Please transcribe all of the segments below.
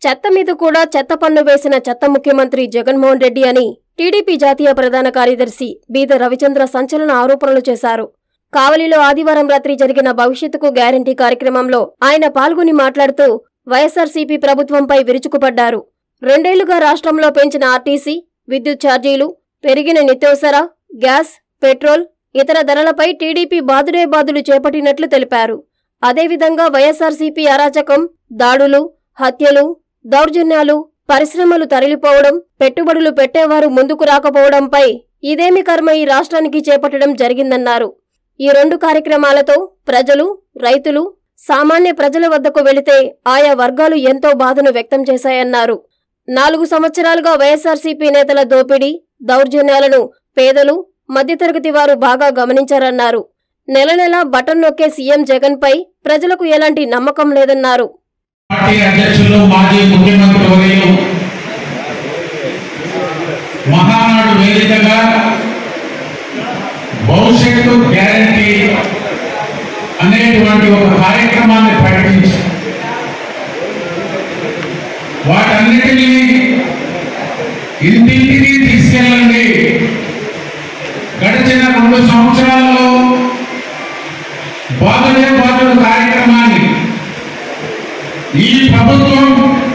చెత్త మీద కూడా చెత్త పన్ను వేసిన చెత్త ముఖ్యమంత్రి జగన్మోహన్ రెడ్డి అని టీడీపీ జాతీయ ప్రధాన కార్యదర్శి బీద రవిచంద్ర సంచలన ఆరోపణలు చేశారు కావలిలో ఆదివారం రాత్రి జరిగిన భవిష్యత్తుకు గ్యారంటీ కార్యక్రమంలో ఆయన పాల్గొని మాట్లాడుతూ వైఎస్సార్సీపీ ప్రభుత్వంపై విరుచుకుపడ్డారు రెండేళ్లుగా రాష్ట్రంలో పెంచిన ఆర్టీసీ విద్యుత్ ఛార్జీలు పెరిగిన నిత్యావసర గ్యాస్ పెట్రోల్ ఇతర ధరలపై టీడీపీ బాదుడే బాదులు చేపట్టినట్లు తెలిపారు అదేవిధంగా వైఎస్సార్సీపీ అరాచకం దాడులు హత్యలు దౌర్జన్యాలు పరిశ్రమలు తరలిపోవడం పెట్టుబడులు పెట్టేవారు ముందుకు రాకపోవడంపై ఇదేమి కర్మ ఈ రాష్ట్రానికి చేపట్టడం జరిగిందన్నారు ఈ రెండు కార్యక్రమాలతో ప్రజలు రైతులు సామాన్య ప్రజల వద్దకు వెళితే ఆయా వర్గాలు ఎంతో బాధను వ్యక్తం చేశాయన్నారు నాలుగు సంవత్సరాలుగా వైఎస్సార్సీపీ నేతల దోపిడీ దౌర్జన్యాలను పేదలు మధ్యతరగతి వారు బాగా గమనించారన్నారు నెల నెలా బటన్ నొక్కే సీఎం జగన్పై ప్రజలకు ఎలాంటి నమ్మకం లేదన్నారు పార్టీ అధ్యక్షులు మాజీ ముఖ్యమంత్రి వర్యులు మహానాడు వేదికగా భవిష్యత్తు గ్యారంటీ అనేటువంటి ఒక కార్యక్రమాన్ని ప్రకటించి వాటన్నిటినీ ఇంటింటికి తీసుకెళ్ళండి గడిచిన రెండు సంవత్సరాల్లో బాధలే బాధలు కార్యక్రమాన్ని ఈ ప్రభుత్వం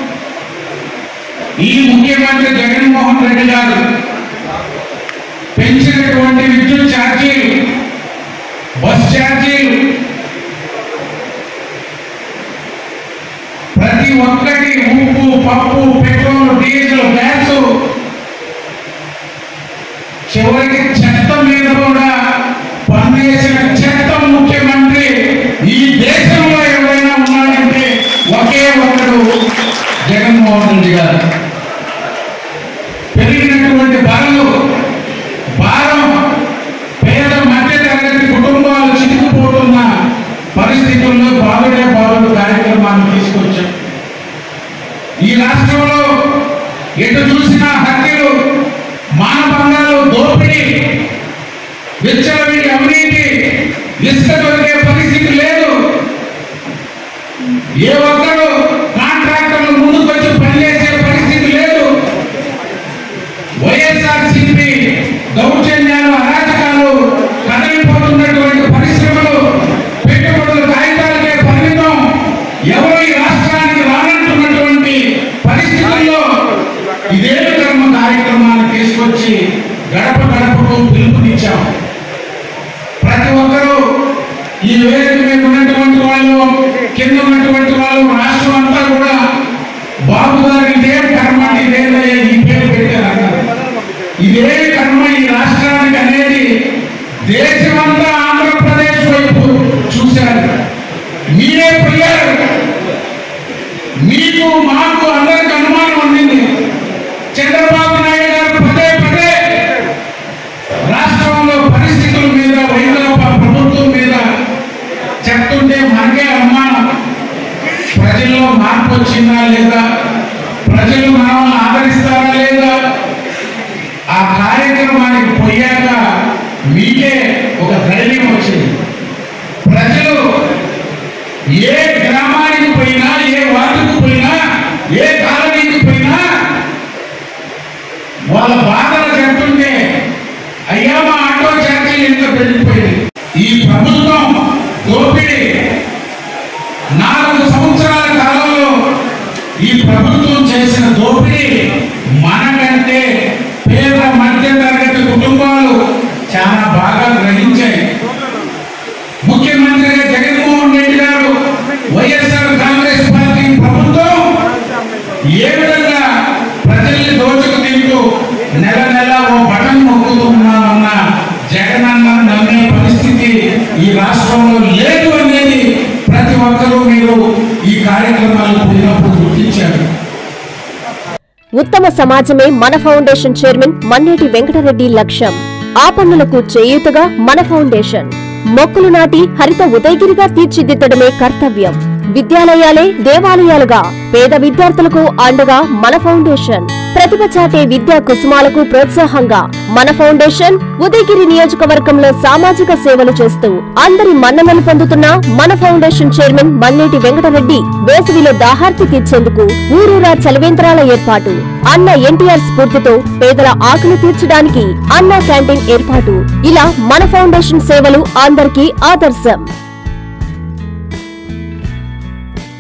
ఈ ముఖ్యమంత్రి జగన్మోహన్ రెడ్డి గారు పెంచినటువంటి విద్యుత్ ఛార్జీలు బస్ ఛార్జీలు ప్రతి ఒక్కటి ఉప్పు పప్పు పెట్రోల్ డీజిల్ గ్యాస్ చివరికి చెత్త మీద కూడా పనిచేసిన చెత్త ముఖ్యమంత్రి ఈ దేశంలో ఎవరైనా ఉన్నాడంటే ఒకే ఒక్కడు జగన్మోహన్ రెడ్డి గారు పెరిగినటువంటి ధరలు భారం పేద మధ్య తరగతి కుటుంబాలు చిక్కుపోతున్న పరిస్థితుల్లో బాగుడే బాగుడు కార్యక్రమాన్ని తీసుకొచ్చాం ఈ రాష్ట్రంలో ఎటు చూసినా హత్యలు మానభంగాలు దోపిడీ విచ్చలవిడి అవినీతి ఇసుక దొరికే పరిస్థితి లేదు ఏ ఒక్కరు కాంట్రాక్టర్లు ముందుకు వచ్చి పనిచేసే పరిస్థితి లేదు వైఎస్ఆర్ సిపి దౌర్జన్యాలు అరాచకాలు కదిలిపోతున్నటువంటి పరిశ్రమలు పెట్టుబడులు కాగితాలకే పరిమితం ఎవరు ఈ రాష్ట్రానికి రానంటున్నటువంటి పరిస్థితుల్లో ఇదే కర్మ కార్యక్రమాన్ని తీసుకొచ్చి గడప గడపకు పిలుపునిచ్చాం ప్రతి ఒక్కరూ ఈ వేదిక మీద ఉన్నటువంటి వాళ్ళు కింద ఉన్నటువంటి వాళ్ళు రాష్ట్రం అంతా కూడా బాబు గారు ఇదే కర్మ ఇదేదయ్యా ఈ పేరు పెట్టారు అన్నారు ఇదే కర్మ ఈ రాష్ట్రానికి అనేది దేశమంతా ఆంధ్రప్రదేశ్ వైపు చూశారు మీరే పోయారు మీకు మాకు అందరికి అనుమానం ఉండింది చంద్రబాబు నాయుడు గారు పదే పదే రాష్ట్రంలో పరిస్థితుల మీద వైకాపా ప్రభుత్వం మీద చెప్తుంటే మనకే అనుమానం ప్రజల్లో మార్పు వచ్చిందా లేదా ప్రజలు మనల్ని ఆదరిస్తారా లేదా ఆ కార్యక్రమానికి పోయాక మీకే ఒక ధైర్యం వచ్చింది ప్రజలు ఏ గ్రామానికి పోయినా ఏ వార్డుకు పోయినా ఏ కాలనీకి పోయినా వాళ్ళ బాధలు చెప్తుంటే అయ్యా మా ఆటో ఛార్జీలు ఎంత పెరిగిపోయింది ఈ ప్రభుత్వం దోపిడీ నాలుగు సంవత్సరాల కాలంలో ఈ ప్రభుత్వం చేసిన దోపిడీ మనకంటే పేద మధ్య తరగతి కుటుంబాలు చాలా బాగా గ్రహించాయి ముఖ్యమంత్రిగా జగన్మోహన్ రెడ్డి గారు వైఎస్ఆర్ కాంగ్రెస్ పార్టీ ప్రభుత్వం ఏ విధంగా ప్రజల్ని దోచుకు తింటూ నెల నెల ఓ బటన్ నొక్కుతున్నామన్న జగనన్న నమ్మే పరిస్థితి ఈ రాష్ట్రంలో లేదు అనేది ప్రతి ఒక్కరూ మీరు ఈ కార్యక్రమాలు పోయినప్పుడు గుర్తించారు ఉత్తమ సమాజమే మన ఫౌండేషన్ చైర్మన్ మన్నేటి వెంకటరెడ్డి లక్ష్యం ఆ పనులకు చేయూతగా మన ఫౌండేషన్ మొక్కలు నాటి హరిత ఉదయగిరిగా తీర్చిదిద్దడమే కర్తవ్యం విద్యాలయాలే దేవాలయాలుగా పేద విద్యార్థులకు అండగా మన ఫౌండేషన్ ప్రతిభ చాటే విద్యా కుసుమాలకు ప్రోత్సాహంగా మన ఫౌండేషన్ ఉదయగిరి నియోజకవర్గంలో సామాజిక సేవలు చేస్తూ అందరి మన్ననలు పొందుతున్న మన ఫౌండేషన్ చైర్మన్ మన్నేటి వెంకటరెడ్డి వేసవిలో దాహార్తి తీర్చేందుకు ఊరూరా చలివేంద్రాల ఏర్పాటు అన్న ఎన్టీఆర్ స్ఫూర్తితో పేదల ఆకలి తీర్చడానికి అన్న క్యాంటీన్ ఏర్పాటు ఇలా మన ఫౌండేషన్ సేవలు అందరికీ ఆదర్శం